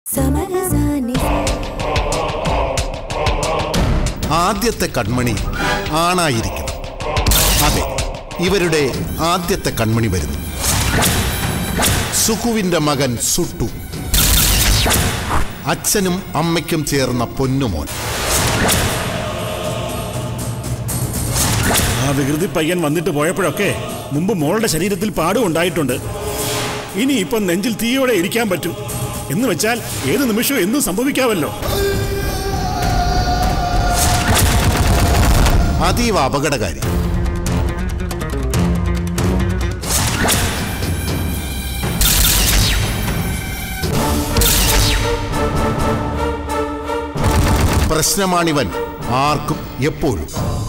സമരസാനി ആദ്യത്തെ കൺമണി ആണായിരിക്കണം അതെ ഇവരുടെ ആദ്യത്തെ കൺമണി വരുന്നു സുഖുവിന്റെ മകൻ സുട്ടു അച്ഛനും അമ്മയ്ക്കും ചേർന്ന പൊന്നുമോൻ ആ വികൃതി പയ്യൻ വന്നിട്ട് പോയപ്പോഴൊക്കെ മുമ്പ് മോളുടെ ശരീരത്തിൽ പാടും ഉണ്ടായിട്ടുണ്ട് ഇനി ഇപ്പം നെഞ്ചിൽ തീയോടെ ഇരിക്കാൻ പറ്റും എന്ന് വെച്ചാൽ ഏത് നിമിഷവും എന്തും സംഭവിക്കാമല്ലോ അതീവ അപകടകാരി പ്രശ്നമാണിവൻ ആർക്കും എപ്പോഴും